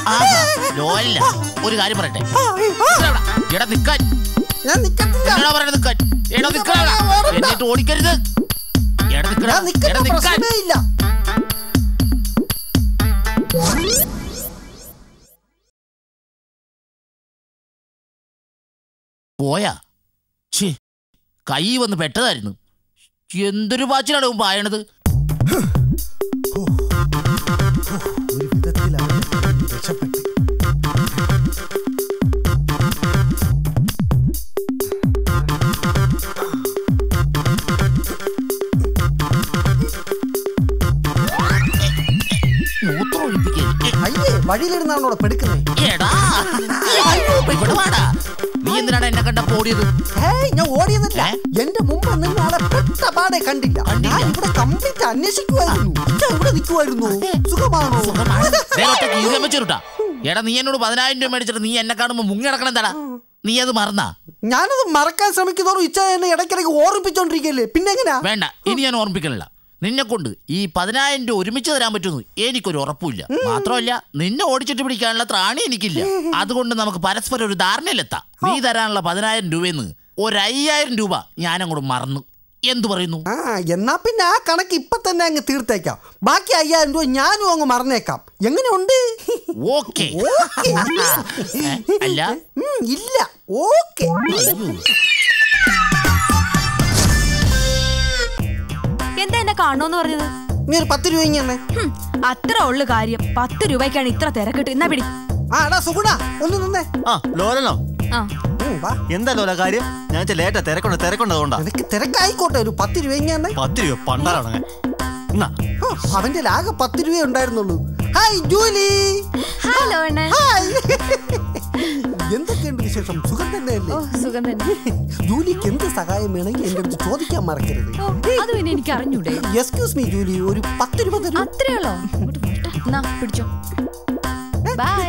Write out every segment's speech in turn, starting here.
ആഹാ, ലോലില്ല ഒരു കാര്യം പറയട്ടെ ഇതെവിടാ? എടാ നിക്കാൻ ഞാൻ നിക്കത്തില്ല എന്നോടാ പറയണത് നിക്കാൻ എടാ നിക്കാൻ ഞാൻ ഓടണ്ട. എന്നിട്ട് ഓടിക്കരുത് എടാ നിക്കടാ ഞാൻ നിക്കുന്ന എടാ നിക്കാൻ പ്രശ്നമേ ഇല്ല പോയാ ഛേ കൈ വന്ന് പെട്ടതായിരുന്നു എന്തൊരു പാച്ചിലാണ് ഇവൻ പായണത് ഒരു വിധത്തിലാണ് രക്ഷപ്പെട്ടു മൂത്രം ഒഴിപ്പിക്കരുത് അയ്യേ വഴിയിലിരുന്നാണോ പെടുക്കുന്നത് എടാ ഇവിടെ വാടാ നീ എന്തിനാണ് എന്നെ കണ്ട പോടിയത് ഏയ് ഞാൻ ഓടിയെന്നില്ല ഏ? എന്റെ മുമ്പ് നിങ്ങൾ ആളെ പെട്ട പാടെ കണ്ടില്ല കണ്ടില്ല. ഞാൻ ഇവിടെ കംപ്ലീറ്റ് അന്വേഷിക്കുമായിരുന്നു ഞാൻ ഇവിടെ നിൽക്കുമായിരുന്നു സുഖമാണോ വെച്ചിട്ടാ എടാ നീ എന്നോട് പതിനായിരം രൂപ മേടിച്ചിട്ട് നീ എന്നെ കാണുമ്പോ മുങ്ങി നടക്കണം എന്താടാ നീ അത് മറന്നാ ഞാനത് മറക്കാൻ ശ്രമിക്കുന്നതോറും ഇച്ച എന്നെ ഇടയ്ക്കിടയ്ക്ക് ഓർമ്മിപ്പിച്ചോണ്ടിരിക്കല്ലേ പിന്നെ എങ്ങനെയാ വേണ്ട ഇനി ഞാൻ ഓർമ്മിപ്പിക്കണില്ല നിന്നെ കൊണ്ട് ഈ പതിനായിരം രൂപ ഒരുമിച്ച് തരാൻ പറ്റുമെന്ന് എനിക്കൊരു ഉറപ്പില്ല മാത്രമല്ല നിന്നെ ഓടിച്ചിട്ട് പിടിക്കാനുള്ള ത്രാണി എനിക്കില്ല അതുകൊണ്ട് നമുക്ക് പരസ്പരം ഒരു ധാരണയിലെത്താം നീ തരാനുള്ള പതിനായിരം രൂപയെന്ന് ഒരു അയ്യായിരം രൂപ ഞാൻ അങ്ങോട്ട് മറന്നു എന്തു പറയുന്നു ആ എന്നാ പിന്നെ ആ കണക്ക് ഇപ്പൊ തന്നെ അങ്ങ് തീർത്തേക്കാം ബാക്കി അയ്യായിരം രൂപ ഞാനും അങ്ങ് മറന്നേക്കാം എങ്ങനെയുണ്ട് ഓക്കെ ഓക്കേ. അല്ല ഉം, ഇല്ല ഓക്കെ എന്താ എന്നെ കാണണോന്ന് പറഞ്ഞത് നീ ഒരു പത്ത് രൂപ ഇങ്ങനെ ഹും, അത്ര ഉള്ളു കാര്യം പത്ത് രൂപയ്ക്കാണ് ഇത്ര തിരക്കിട്ട് എന്നാ പിടി ആ എടാ സുഗുണ ഒന്ന് നിന്നേ ആ ലോലനോ ആ ഉം, വാ എന്താ ലോല കാര്യം ഞാൻ വെച്ചാൽ ലേറ്റാ തിരക്കുണ്ട് തിരക്കുണ്ടതുകൊണ്ടാ നിനക്ക് തിരക്കായിക്കോട്ടെ ഒരു പത്ത് രൂപ ഇങ്ങനെ പത്ത് രൂപ പണ്ടാലാണ് എന്നാ ഓ, അവന്റെ ആകെ പത്ത് രൂപ ഉണ്ടായിരുന്നുള്ളൂ ഹായ് ജൂലി ഹലോ അണ്ണൻ ഹായ് എന്തൊക്കെയുണ്ട് വിശേഷം സുഖം തന്നെയല്ലേ ഓ സുഖം തന്നെ ജൂലിക്ക് എന്ത് സഹായം വേണമെങ്കിൽ എന്റെ അടുത്ത് ചോദിക്കാൻ മറക്കരുത് ഓ അത് പിന്നെ എനിക്ക് അറിഞ്ഞൂടെ എക്സ്ക്യൂസ് മീ ജൂലി ഒരു പത്ത് രൂപ തരൂ അത്രേ ഉള്ളോ ഇങ്ങോട്ട് പോട്ടെ. എന്നാ പിടിച്ചോ ബൈ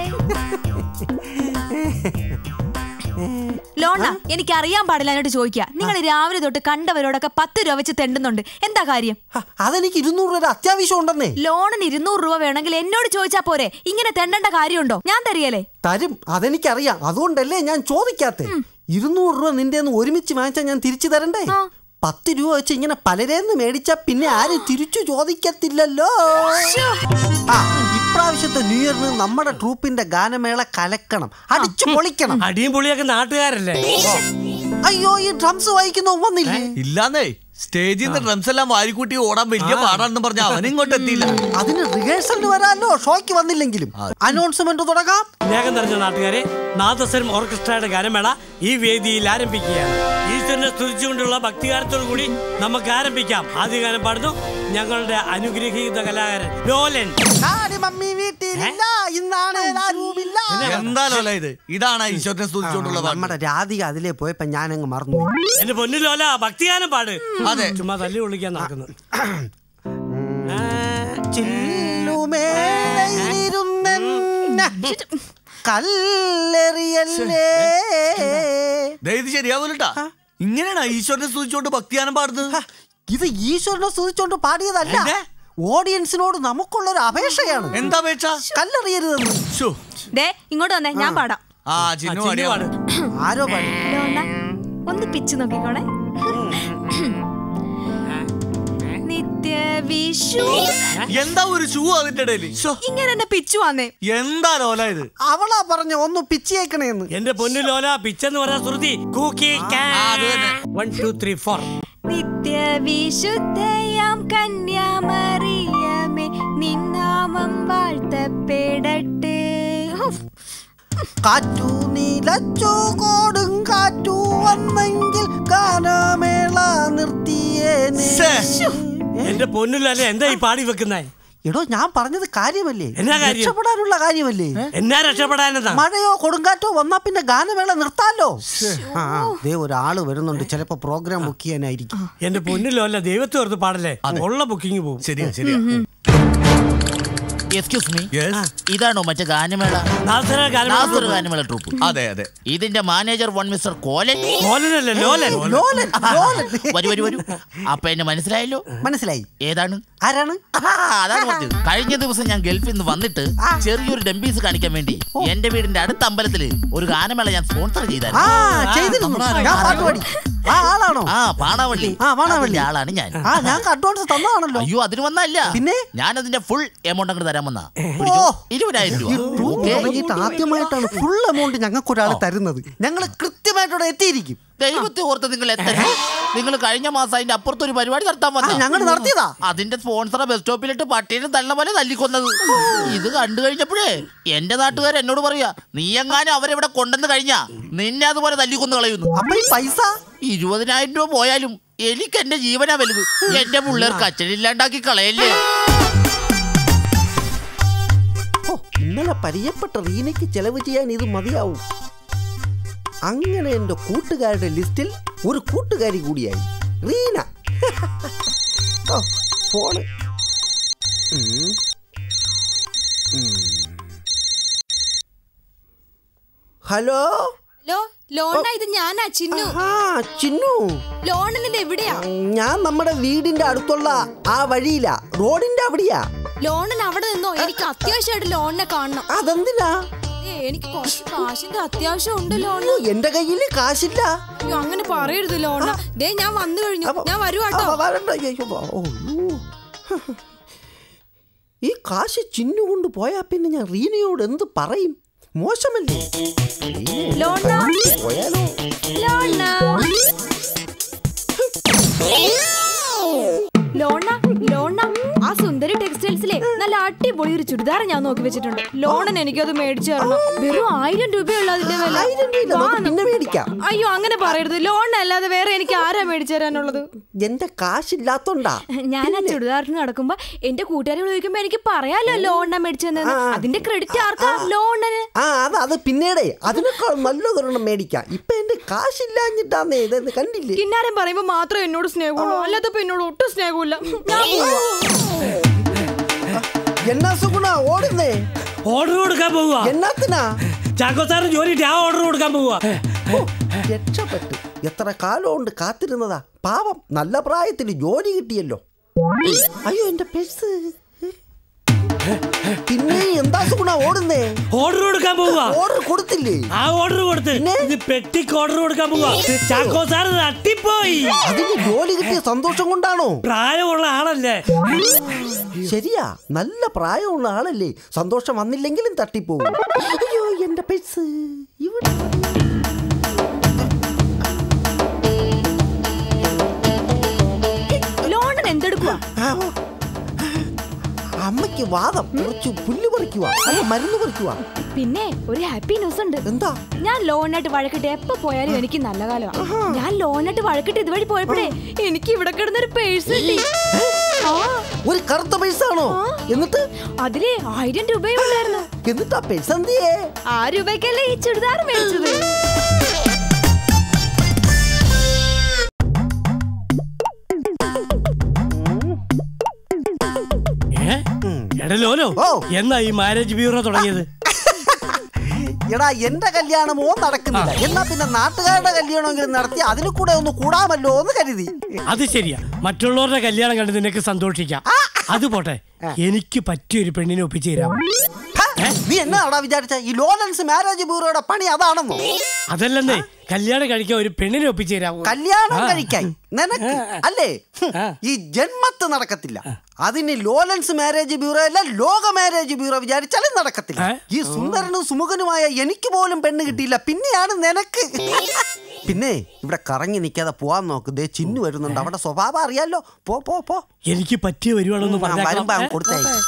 ലോണ എനിക്ക് അറിയാൻ പാടില്ല എന്നോട് ചോദിക്കുക നിങ്ങൾ രാവിലെ തൊട്ട് കണ്ടവരോടൊക്കെ പത്ത് രൂപ വെച്ച് തെണ്ടുന്നുണ്ട് എന്താ കാര്യം ഹ, അതെനിക്ക് ഇരുന്നൂറ് രൂപ അത്യാവശ്യം ഉണ്ടെന്നേ ലോണിന് ഇരുന്നൂറ് രൂപ വേണമെങ്കിൽ എന്നോട് ചോദിച്ചാ പോരെ ഇങ്ങനെ തെണ്ടേണ്ട കാര്യമുണ്ടോ ഞാൻ തരികയല്ലേ തരും അതെനിക്കറിയാം അതുകൊണ്ടല്ലേ ഞാൻ ചോദിക്കാത്തെ ഇരുന്നൂറ് രൂപ നിന്റെ ഒരുമിച്ച് വാങ്ങിച്ചാൽ ഞാൻ തിരിച്ചു തരണ്ടേ ആ. പത്ത് രൂപ വെച്ച് ഇങ്ങനെ പലരേന്ന് മേടിച്ചാ പിന്നെ ആരും തിരിച്ചു ചോദിക്കത്തില്ലല്ലോ ആ ഇപ്രാവശ്യത്തെ ന്യൂ ഇയറിന് നമ്മുടെ ട്രൂപ്പിന്റെ ഗാനമേള കലക്കണം അടിച്ചു പൊളിക്കണം അടിയും പൊളിയൊക്കെ നാട്ടുകാരല്ലേ അയ്യോ ഈ ഡ്രംസ് വായിക്കുന്ന വന്നില്ലേ ഇല്ലാന്നേ സ്റ്റേജിൽ നിന്ന് ഡ്രംസ് എല്ലാം വാരിക്കൂട്ടി ഓടാൻ വലിയ പാടാണെന്ന് പറഞ്ഞ അവൻ ഇങ്ങോട്ട് എത്തിയില്ല അതിന് റിഹേഴ്സലിന് വരാമല്ലോ ഷോയ്ക്ക് വന്നില്ലെങ്കിലും അനൗൺസ്മെന്റ് തുടങ്ങാം സ്നേഹം നിറഞ്ഞ നാട്ടുകാരെ നാദസ്വരം ഓർക്കസ്ട്രയുടെ ഗാനമേള ഈ വേദിയിൽ ആരംഭിക്കുകയാണ് ഈശ്വരനെ സ്തുതിച്ചുകൊണ്ടുള്ള ഭക്തികാരത്തോടു കൂടി നമുക്ക് ആരംഭിക്കാം ആദ്യ ഗാനം പാടുന്നു ഞങ്ങളുടെ അനുഗ്രഹീത കലാകാരൻ ലോലൻ ഡാഡി മമ്മി വീട്ടിലില്ല ഇന്നാണ് ആരുമില്ല എന്താ ലോല ഇത് ഇതാണ് ഈശ്വരനെ സ്തുതിച്ചുകൊണ്ടുള്ള പാട്ട് നമ്മുടെ രാധിക അതിലേ പോയപ്പോ ഞാനങ്ങ് മറന്നു എന്റെ പൊന്നു ലോല ഭക്തിഗാനം പാട് അതെ. ചുമ്മാ തല്ലി വിളിക്കാൻ നടക്കുന്നു കല്ലെറിയല്ലേ ദേ ഇത് ശരിയാവൂലട്ടാ ഇങ്ങനെയാണ് ഈശ്വരനെ സ്തുതിച്ചുകൊണ്ട് ഭക്തിയാനം പാടുന്നത് ഹ, ഇത് ഈശ്വരനെ സ്തുതിച്ചോണ്ട് പാടിയതല്ല എന്നെ? ഓഡിയൻസിനോട് നമുക്കുള്ള ഒരു അപേക്ഷയാണ് എന്താ പേക്ഷ കല്ലെറിയരുതെന്ന് ശോ. ദേ ഇങ്ങോട്ട് വന്നേ ഞാൻ പാടാം ആ ചിന്നു ചിന്നു പാടിയാ പാട്. ആരോ പാടി ലോണ ഒന്ന് പിച്ച് നോക്കിക്കോണേ നിത്യ വിഷു എന്താ ഒരു ഷൂ അതിന്റെ ഇടയിൽ ശോ. ഇങ്ങനെ എന്നെ പിച്ചു വന്നേ എന്താ ലോല ഇത് അവളാ പറഞ്ഞ ഒന്ന് പിച്ചേക്കണേന്ന് എന്റെ പൊന്നു ലോല പിച്ചെന്ന് പറഞ്ഞ ശ്രുതി കൂക്കി അത് തന്നെ. വൺ ടു ത്രീ ഫോർ നിത്യ വിശുദ്ധയാം കന്യാമറിയമേ നിന്നാമം വാഴ്ത്തപ്പെടട്ടെ ഉഫ്. കാറ്റു നീലച്ചു കോടും കാറ്റു വന്നെങ്കിൽ ഗാനമേള നിർത്തിയേനെ ശ്ശേ. എന്റെ പൊന്നു ലോല എന്താ ഈ പാടി വെക്കുന്നേ എടോ ഞാൻ പറഞ്ഞത് കാര്യമല്ലേ എന്നാ കാര്യം? രക്ഷപ്പെടാനുള്ള കാര്യമല്ലേ എന്നാ രക്ഷപ്പെടാനെന്നാ മഴയോ കൊടുങ്കാറ്റോ വന്നാ പിന്നെ ഗാനമേള നിർത്താലോ ആ ആ, ദേ ഒരാള് വരുന്നുണ്ട് ചിലപ്പോ പ്രോഗ്രാം ബുക്ക് ചെയ്യാനായിരിക്കും എന്റെ പൊന്നു ലോല ദൈവത്തെ ഓർത്ത് പാടല്ലേ ഉള്ള ബുക്കിംഗ് പോകും ശരിയാ ശരിയാ എക്സ്ക്യൂസ് മീ Yes. ഇതാണോ മറ്റേ ഗാനമേള നാസറ ഗാനം നാസർ ഗാനമേള ട്രൂപ്പ് അതെ അതെ ഇതിന്റെ മാനേജർ വൺ മിസ്റ്റർ കോലൻ ലോലനല്ലേ ലോലൻ ലോലൻ ലോലൻ വരൂ വരൂ വരൂ അപ്പൊ എന്നെ മനസ്സിലായല്ലോ മനസ്സിലായി ഏതാണ് ആരാണ് ആഹാ, അതാണ് പറഞ്ഞത് കഴിഞ്ഞ ദിവസം ഞാൻ ഗൾഫിൽ നിന്ന് വന്നിട്ട് ചെറിയൊരു ഡംബീസ് കാണിക്കാൻ വേണ്ടി എന്റെ വീടിന്റെ അടുത്ത അമ്പലത്തില് ഒരു ഗാനമേള ഞാൻ സ്പോൺസർ ആ ചെയ്തായിരുന്നു ചെയ്തിരുന്നു ഞാൻ പാട്ട് പാടി ആ ആളാണോ ആ പാണാവള്ളി ആ, പാണാവള്ളി. അതിന്റെ ആളാണ് ഞാൻ ആ ഞങ്ങൾക്ക് അഡ്വാൻസ് തന്നതാണല്ലോ അയ്യോ അതിന് വന്നല്ല പിന്നെ? ഞാൻ അതിന്റെ ഫുൾ എമൗണ്ട് അങ്ങോട്ട് തരാൻ വന്ന ഓ. ഇരുപതിനായിരം രൂപ ട്രൂപ്പ് ഓക്കേ? തുടങ്ങിയിട്ട് ആദ്യമായിട്ടാണ് ഫുൾ എമൗണ്ട് ഞങ്ങൾക്ക് ഒരാൾ തരുന്നത് ഞങ്ങൾ കൃത്യമായിട്ടവിടെ എത്തിയിരിക്കും ദൈവത്തെ ഓർത്ത് നിങ്ങൾ എത്ര നിങ്ങൾ കഴിഞ്ഞ മാസം അതിന്റെ അപ്പുറത്ത് ഒരു പരിപാടി നടത്താൻ ആ വന്ന ഞങ്ങൾ നടത്തിയതാ അതിന്റെ സ്പോൺസറെ ബസ് സ്റ്റോപ്പിലിട്ട് പട്ടീനെ തള്ള പോലെ തല്ലിക്കൊന്നത് ഇത് കണ്ടു കഴിഞ്ഞപ്പോഴേ എന്റെ നാട്ടുകാർ എന്നോട് പറയാ നീ എങ്ങാനും അവരെവിടെ കൊണ്ടെന്ന് കഴിഞ്ഞാ നിന്നെ അതുപോലെ തല്ലിക്കൊന്ന് കളയുന്നു അപ്പൊ ഈ പൈസ ഇരുപതിനായിരം രൂപ പോയാലും എനിക്ക് എന്റെ ജീവനാ വലുത് എന്റെ പിള്ളേർക്ക് അച്ഛനില്ലാണ്ടാക്കി കളയല്ലേ ഓ ഇന്നലെ പരിചയപ്പെട്ട റീനയ്ക്ക് ചെലവ് ചെയ്യാൻ ഇത് മതിയാവും അങ്ങനെ എൻ്റെ കൂട്ടുകാരുടെ ലിസ്റ്റിൽ ഒരു കൂട്ടുകാരി കൂടിയായി റീന ഓ ഫോണ് ഉം. ഉം. ഹലോ ഹലോ ലോണ ഇത് ഞാനാ ചിന്നു ആ ചിന്നു ലോണനിത് എവിടെയാ ഞാൻ നമ്മുടെ വീടിന്റെ അടുത്തുള്ള ആ വഴിയിലാ റോഡിന്റെ അവിടെയാ ലോണൻ അവിടെ നിന്നോ എനിക്ക് അത്യാവശ്യമായിട്ട് ലോണിനെ കാണണം അതെന്തിനാ ഏ, എനിക്ക് കുറച്ച് കാശിന്റെ അത്യാവശ്യം ഉണ്ട് ലോണ എന്റെ കയ്യിൽ കാശില്ല അയ്യോ അങ്ങനെ പറയരുത് ലോണ ദേ ഞാൻ വന്നു കഴിഞ്ഞു അപ്പൊ- ഞാൻ വരുവാട്ടോ അപ്പൊ വരണ്ട. അയ്യോ, ഓ, അയ്യോ. ഈ കാശ് ചിന്നു കൊണ്ട് പോയാ പിന്നെ ഞാൻ റീനയോട് എന്ത് പറയും മോശമല്ലേ റീന ലോണ പോയാലോ ലോണ ലോണ ലോണ ആ സുന്ദരി ടെക്സ്റ്റൈൽസിലെ നല്ല അടിപൊളി ഒരു ചുരിദാർ ഞാൻ നോക്കി വെച്ചിട്ടുണ്ട് ലോണൻ എനിക്കത് മേടിച്ചു തരണം വെറും ആയിരം രൂപയുള്ള അതിന്റെ വില ആയിരം രൂപയില്ല, വാ, നമുക്ക് പിന്നെ മേടിക്കാം അയ്യോ അങ്ങനെ പറയരുത് ലോൺ അല്ലാതെ വേറെ എനിക്ക് ആരാ മേടിച്ചു തരാനുള്ളത് എന്റെ കാശില്ലാത്തോണ്ടാ ഞാൻ ആ ചുരിദാറിന് നടക്കുമ്പോ എന്റെ കൂട്ടുകാരെ ചോദിക്കുമ്പോ എനിക്ക് പറയാലോ ലോണിനാ മേടിച്ചു തന്നെ അതിന്റെ ക്രെഡിറ്റ് ആർക്കാ ലോണിന് ആ അത് അത് പിന്നീടേ അതിനേക്കാൾ നല്ലതൊരെണ്ണം മേടിക്കാം ഇപ്പൊ എന്റെ കാശില്ലാഞ്ഞിട്ടാന്നേ ഇതെന്ന് കണ്ടില്ലേ കിന്നാരം പറയുമ്പോ മാത്രമേ എന്നോട് സ്നേഹമുള്ളൂ അല്ലാത്തപ്പോ എന്നോട് ഒട്ടും സ്നേഹമില്ല ഞാൻ പോവാ. എന്നാ സുഗുണ ഓടുന്നേ ഓർഡർ കൊടുക്കാൻ പോവുക എന്നാത്തിനാ ചാക്കോ സാറിന് ജോലി കിട്ടി ആ ഓർഡർ കൊടുക്കാൻ പോവുക ഓ, രക്ഷപ്പെട്ടു എത്ര കാലം കൊണ്ട് കാത്തിരുന്നതാ പാവം നല്ല പ്രായത്തിൽ ജോലി കിട്ടിയല്ലോ അയ്യോ എന്റെ പേഴ്സ് പിന്നെ എന്താ സുഗുണ ഓടുന്നേ ഓർഡർ കൊടുക്കാൻ പോവുക ഓർഡർ കൊടുത്തില്ലേ ആ ഓർഡർ കൊടുത്ത് പിന്നെ? ഇത് പെട്ടിക്ക് ഓർഡർ കൊടുക്കാൻ പോവുക ചാക്കോ സാർ തട്ടിപ്പോയി അതിന് ജോലി കിട്ടിയ സന്തോഷം കൊണ്ടാണോ പ്രായമുള്ള ആളല്ലേ ശരിയാ നല്ല പ്രായമുള്ള ആളല്ലേ സന്തോഷം വന്നില്ലെങ്കിലും തട്ടിപ്പോവും അയ്യോ എന്റെ പേഴ്സ് ഇവിടെ ലോണിന് എന്തെടുക്കുക ആ, അമ്മയ്ക്ക് വാദം കുറച്ച് പുല്ല് പറിക്കുക അല്ല മരുന്ന് പറിക്കുക പിന്നെ ഒരു ഹാപ്പി ന്യൂസ് ഉണ്ട് എന്താ ഞാൻ ലോണിനായിട്ട് വഴക്കിട്ട് എപ്പോ പോയാലും എനിക്ക് നല്ല കാലമാണ് ഞാൻ ലോണിനായിട്ട് വഴക്കിട്ട് ഇതുവഴി പോയപ്പോഴേ എനിക്ക് ഇവിടെ കിടന്നൊരു പേഴ്സ് കിട്ടി ആ ഒരു കറുത്ത പൈസാണോ എന്നിട്ട് അതില് ആയിരം രൂപയും ഉണ്ടായിരുന്നു എന്നിട്ട് ആ പൈസ എന്തിയേ ആ രൂപയ്ക്കല്ലേ ഈ ചുരിദാർ മേടിച്ചത് ഏ? എടലോലോ ഓ. എന്നാ ഈ മാരേജ് ബ്യൂറോ തുടങ്ങിയത് എടാ എന്റെ കല്യാണമോ നടക്കുന്നില്ല എന്നാ പിന്നെ നാട്ടുകാരുടെ കല്യാണമെങ്കിലും നടത്തി അതിൽ കൂടെ ഒന്ന് കൂടാമല്ലോ എന്ന് കരുതി അത് ശരിയാ മറ്റുള്ളവരുടെ കല്യാണം കണ്ട് നിനക്ക് സന്തോഷിക്കാം അത് പോട്ടെ എനിക്ക് പറ്റിയൊരു പെണ്ണിനെ ഒപ്പിച്ചു തരാം ഹ, നീ എന്നാടാ വിചാരിച്ച ഈ ലോലൻസ് മാരേജ് ബ്യൂറോയുടെ പണി അതാണെന്നോ അതല്ലെന്നേ കല്യാണം കഴിക്കാൻ ഒരു പെണ്ണിനെ ഒപ്പിച്ചു തരാം കല്യാണം കഴിക്കാൻ നിനക്ക് അല്ലേ ഹും, ആ. ഈ ജന്മത്ത് നടക്കത്തില്ല അതിന് ലോലൻസ് മാരേജ് ബ്യൂറോ അല്ല ലോക മാരേജ് ബ്യൂറോ വിചാരിച്ചാലും നടക്കത്തില്ല ഏ? ഈ സുന്ദരനും സുമുഖനുമായ എനിക്ക് പോലും പെണ്ണ് കിട്ടിയില്ല പിന്നെയാണ് നിനക്ക് പിന്നെ ഇവിടെ കറങ്ങി നിൽക്കാതെ പോവാൻ നോക്ക് ദേ ചിന്നു വരുന്നുണ്ട് അവിടെ സ്വഭാവം അറിയാലോ പോ പോ പോ എനിക്ക് പറ്റിയ വരുവാണെന്ന് ആ, വരുമ്പോ അവൻ പറഞ്ഞേക്കാം കൊടുത്തയക്കും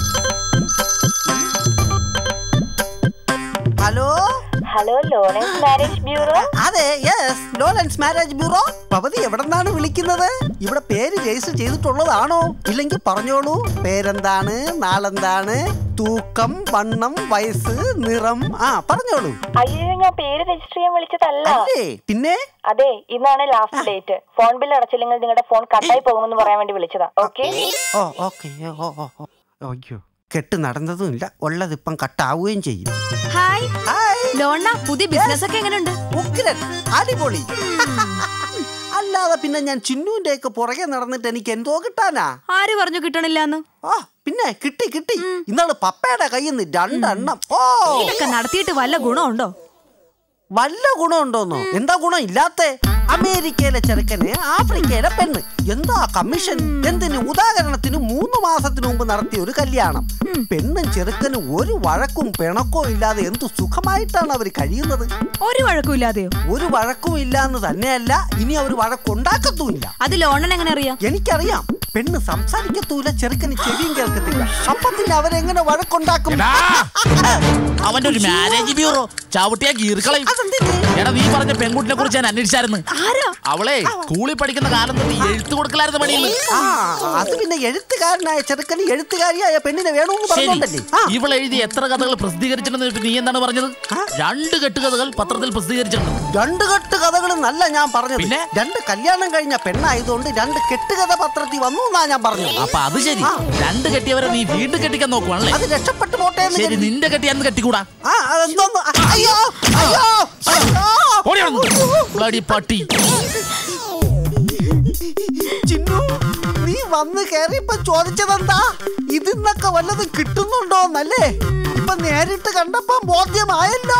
hello hello loners marriage bureau അതെ യെസ് ലോലൻസ് മാരേജ് ബ്യൂറോ പവതി എവിടെന്നാണ് വിളിക്കുന്നത് ഇവിടെ പേര് രജിസ്റ്റർ ചെയ്തിട്ടുള്ളതാണോ ഇല്ലെങ്കിൽ പറഞ്ഞോളൂ പേരെന്താണ് നാളെന്താണ് തൂക്കം വണ്ണം വയസ്സ് നിറം ആ പറഞ്ഞോളൂ അയ്യോ ഞാൻ പേര് രജിസ്റ്റർ ചെയ്യാൻ വിളിച്ചതല്ല അല്ലേ പിന്നെ അതെ ഇന്നാണ് ലാസ്റ്റ് ഡേറ്റ് ഫോൺ ബിൽ അടച്ചില്ലെങ്കിൽ നിങ്ങളുടെ ഫോൺ കട്ടായി പോകുമെന്ന് പറയാൻ വേണ്ടി വിളിച്ചതാ ഓക്കെ ഓ ഓക്കെ ഓ ഓ ഓ അയ്യോ കെട്ട് നടന്നതുമില്ല ഉള്ളതിപ്പം കട്ടാവുകയും ചെയ്യും ഹായ് ഹായ് ലോണ പുതിയ ബിസിനസ് ഒക്കെ എങ്ങനെയുണ്ട് ഉഗ്രൻ അടിപൊളി അല്ല അതല്ലാതെ പിന്നെ ഞാൻ ചിന്നുവിന്റെ ഒക്കെ പുറകെ നടന്നിട്ട് എനിക്ക് എന്തോ കിട്ടാനാ ആര് പറഞ്ഞു കിട്ടണില്ലാന്ന് ആ പിന്നെ കിട്ടി കിട്ടി ഇന്നാള് പപ്പയുടെ കയ്യിൽ നിന്ന് രണ്ടെണ്ണം ഓ ഇതൊക്കെ നടത്തിയിട്ട് വല്ല ഗുണമുണ്ടോ വല്ല ഗുണമുണ്ടോന്നോ എന്താ ഗുണം ഇല്ലാത്ത അമേരിക്കയിലെ ചെറുക്കന് ആഫ്രിക്കയിലെ പെണ്ണ് എന്താ കമ്മീഷൻ എന്തിന് ഉദാഹരണത്തിന് മൂന്ന് മാസത്തിന് മുമ്പ് നടത്തിയ ഒരു കല്യാണം പെണ്ണും ചെറുക്കനും ഒരു വഴക്കും പിണക്കോ ഇല്ലാതെ എന്തു സുഖമായിട്ടാണ് അവർ കഴിയുന്നത് ഒരു വഴക്കുമില്ലാതെയോ ഒരു വഴക്കും ഇല്ലാന്ന് തന്നെയല്ല ഇനി അവർ വഴക്കുണ്ടാക്കത്തുമില്ല അത് ലോണൻ എങ്ങനെ അറിയാം എനിക്കറിയാം പെണ്ണ് സംസാരിക്കത്തൂല ചെറുക്കന് ചെവിയും കേൾക്കത്തില്ല അപ്പത്തിന് അവരെങ്ങനെ വഴക്കുണ്ടാക്കും എടാ, അവന്റെ ഒരു മാരേജ് ബ്യൂറോ ചവിട്ടിയാ കീറിക്കളയും അതെന്തിന്? എടാ നീ പറഞ്ഞ പെൺകുട്ടിനെ കുറിച്ച് ഞാൻ അന്വേഷിച്ചായിരുന്നു ആരാ അവളെ സ്കൂളിൽ പഠിക്കുന്ന കാലം തൊട്ട് എഴുത്തു കൊടുക്കലായിരുന്നു പണിയിൽ ആ അത് പിന്നെ എഴുത്തുകാരനായ ചെറുക്കന് എഴുത്തുകാരിയായ പെണ്ണിനെ വേണമെന്ന് ശരി പറഞ്ഞോണ്ടല്ലേ ആ ഇവൾ എഴുതി എത്ര കഥകൾ പ്രസിദ്ധീകരിച്ചിട്ടുണ്ടെന്ന് ചോദിച്ചിട്ട് നീ എന്താണ് പറഞ്ഞത് രണ്ട് കെട്ടുകഥകൾ പത്രത്തിൽ പ്രസിദ്ധീകരിച്ചിട്ടുണ്ട് രണ്ട് കെട്ട് കഥകളും നല്ല ഞാൻ പറഞ്ഞത് പിന്നെ? രണ്ട് കല്യാണം കഴിഞ്ഞ പെണ്ണായതുകൊണ്ട് രണ്ട് കെട്ടുകഥ പത്രത്തിൽ വന്നു എന്നാ ഞാൻ പറഞ്ഞത് അപ്പൊ അത് ശരി രണ്ട് കെട്ടിയവരെ നീ വീണ്ടും കെട്ടിക്കാൻ നോക്കുവാണല്ലേ അത് രക്ഷപ്പെട്ടു പോട്ടെ എന്ന് ശരി കരുതി. നിന്റെ കെട്ടി അന്ന് കെട്ടിക്കൂടാ ആ അതെന്തോന്ന് ആ, അയ്യോ അയ്യോ അയ്യോ. ഓടി അവിടുന്ന്. Bloody പട്ടി ചിന്നു നീ വന്ന് കേറിയപ്പോ ചോദിച്ചതെന്താ ഇതിന്നൊക്കെ വല്ലതും കിട്ടുന്നുണ്ടോന്നല്ലേ ഇപ്പൊ നേരിട്ട് കണ്ടപ്പോ ബോധ്യമായല്ലോ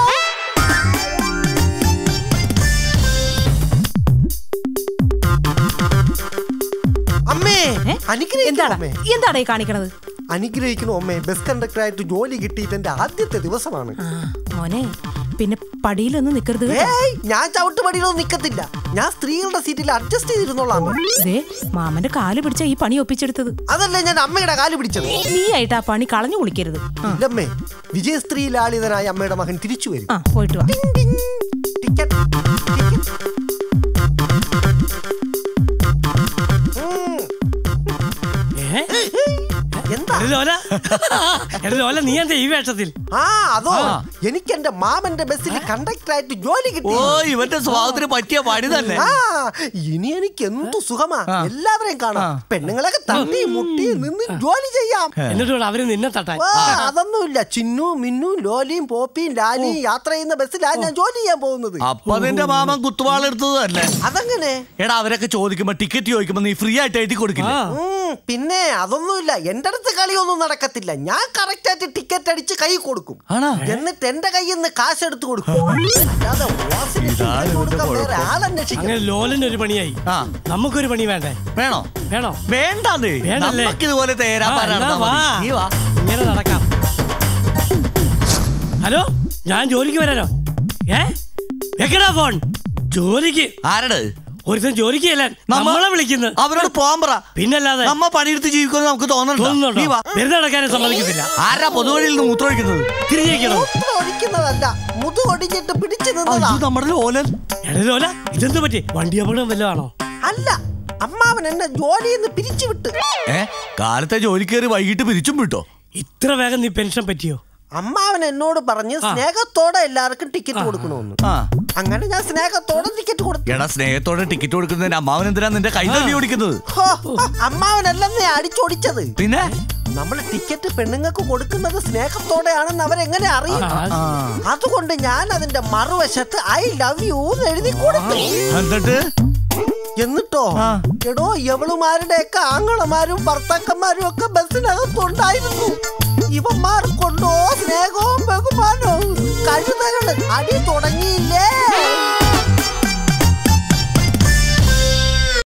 അമ്മേ ഏ? അനുഗ്രഹിക്കണോ എന്താടാ അമ്മേ എന്താടാ ഈ കാണിക്കണത് അനുഗ്രഹിക്കണോ അമ്മേ ബസ് കണ്ടക്ടറായിട്ട് ജോലി കിട്ടിയിട്ട് എന്റെ ആദ്യത്തെ ദിവസമാണ് ആ, മോനെ പിന്നെ പടിയിലൊന്നും നിക്കരുത് കേട്ടോ. ഏയ് ഞാൻ ചവിട്ടുപടിയിലൊന്നും നിക്കത്തില്ല ഞാൻ സ്ത്രീകളുടെ സീറ്റിൽ അഡ്ജസ്റ്റ് ചെയ്തിരുന്നോളാം ദേ മാമന്റെ കാല് പിടിച്ച ഈ പണി ഒപ്പിച്ചെടുത്തത് അതല്ലേ ഞാൻ അമ്മയുടെ കാല് പിടിച്ചത് നീ ആയിട്ട് ആ പണി കളഞ്ഞു കുളിക്കരുത് ആ, ഇല്ലമ്മേ വിജയസ്ത്രീ ലാളിതനായ അമ്മയുടെ മകൻ തിരിച്ചു വരും ആ പോയിട്ട് വാ ടിങ് ടിങ്. Ticket ticket. ഉം. ഏ? എന്താ എടാ ലോല എടാ ലോല നീ എന്താ ഈ വേഷത്തിൽ ആ അതോ എനിക്ക് എന്റെ മാമന്റെ ബസ്സിൽ കണ്ടക്ടറായിട്ട് ജോലി ഓ കിട്ടി ഇവന്റെ സ്വഭാവത്തിന് പറ്റിയ പണി തന്നെ ആ ഇനി എനിക്ക് എന്തു സുഖമാ എല്ലാവരെയും കാണാം പെണ്ണുങ്ങളൊക്കെ തട്ടി മുട്ടി നിന്ന് ജോലി ചെയ്യാം എന്നിട്ട് വേണം അവര് നിന്നെ തട്ടാൻ ആ, അതൊന്നുമില്ല ചിന്നു മിന്നു ലോലിയും പോപ്പിയും ലാലിയും യാത്ര ചെയ്യുന്ന ബസ്സിലാണ് ഞാൻ ജോലി ചെയ്യാൻ പോകുന്നത് അപ്പൊ നിന്റെ മാമൻ കുത്തുവാളെടുത്തത് തന്നെ അതെങ്ങനെ എടാ അവരൊക്കെ ചോദിക്കുമ്പോ ടിക്കറ്റ് ചോദിക്കുമ്പോ നീ ഫ്രീ ആയിട്ട് എഴുതി കൊടുക്കില്ല ആ. ഉം, പിന്നെ അതൊന്നുമില്ല എന്റെ അടുത്ത് കളിയൊന്നും നടക്കത്തില്ല ഞാൻ കറക്റ്റ് ആയിട്ട് ടിക്കറ്റ് അടിച്ച് കൈ കൊടുക്കും ആണോ? എന്നിട്ട് എന്റെ കയ്യിൽ നിന്ന് കാശ് എടുത്ത് കൊടുക്കും അല്ലാതെ വാസിന് ഇതാണ് ടിക്കറ്റ് കൊടുക്കാൻ ഇവന്റെ വേറെ ആളന്വേഷിക്കണം അങ്ങനെ ലോലന് ഒരു പണിയായി ആ നമുക്കൊരു പണി വേണ്ടേ വേണോ വേണോ വേണ്ടേ വേണ്ടല്ലേ? നമുക്ക് ഇതുപോലെ തേരാ ആ, പാരാ എന്നാ നടന്നാ വാ. മതി. നീ വാ ഇങ്ങനെ നടക്കാം ഹലോ ഞാൻ ജോലിക്ക് വരാനോ ഏ വെക്കടാ ഫോൺ ജോലിക്ക് ആരട് ഒരുത്തൻ ജോലിക്ക് ചെല്ലാൻ നമ്മളെ വിളിക്കുന്നു അവരോട് പോകാൻ പറ പിന്നല്ലാതെ നമ്മ പണിയെടുത്ത് ജീവിക്കുമെന്ന് നമുക്ക് തോന്നണ്ടോ തോന്നുന്നുണ്ടോ നീ വാ വെറുതെ നടക്കാനും സമ്മതിക്കത്തില്ല ആരാ പൊതുവഴിയിൽ നിന്ന് മൂത്രമൊഴിക്കുന്നത് തിരിഞ്ഞേക്കണം മൂത്രം ഒഴിക്കുന്നതല്ല മുതു ഒടിഞ്ഞിട്ട് പിടിച്ചു നിന്നതാ അയ്യോ നമ്മുടെ ഓലൻ എടലോല ഇതെന്ത് പറ്റി വണ്ടി അപകടം വല്ലതാണോ അല്ല അമ്മാവൻ എന്നെ ജോലിയിൽ നിന്ന് പിരിച്ചു വിട്ട് ഏ കാലത്തെ ജോലി കയറി വൈകിട്ട് പിരിച്ചും വിട്ടോ ഇത്ര വേഗം നീ പെൻഷൻ പറ്റിയോ അമ്മാവൻ എന്നോട് പറഞ്ഞ് സ്നേഹത്തോടെ എല്ലാവർക്കും ടിക്കറ്റ് കൊടുക്കണമെന്ന് ആ അങ്ങനെ ഞാൻ സ്നേഹത്തോടെ ടിക്കറ്റ് കൊടുത്തു എടാ സ്നേഹത്തോടെ ടിക്കറ്റ് കൊടുക്കുന്നതിന് അമ്മാവൻ എന്തിനാ നിന്റെ കൈ തല്ലി ഓടിക്കുന്നത് ഹോ, അമ്മാവനല്ലെന്നേ അടിച്ചോടിച്ചത് പിന്നെ നമ്മൾ ടിക്കറ്റ് പെണ്ണുങ്ങൾക്ക് കൊടുക്കുന്നത് സ്നേഹത്തോടെയാണെന്ന് അവരെങ്ങനെ അറിയും അതുകൊണ്ട് ഞാൻ അതിന്റെ മറുവശത്ത് ഐ ലവ് യു എന്ന് എഴുതി കൊടുത്തു എന്നിട്ട് എന്നിട്ടോ എടോ എവളുമാരുടെയൊക്കെ ആങ്ങളമാരും ഭർത്താക്കന്മാരും ഒക്കെ ബസ്സിനകത്തുണ്ടായിരുന്നു ഇവന്മാർക്കൊണ്ടോ സ്നേഹവും ബഹുമാനവും കഴുതകള് അടി തുടങ്ങിയില്ലേ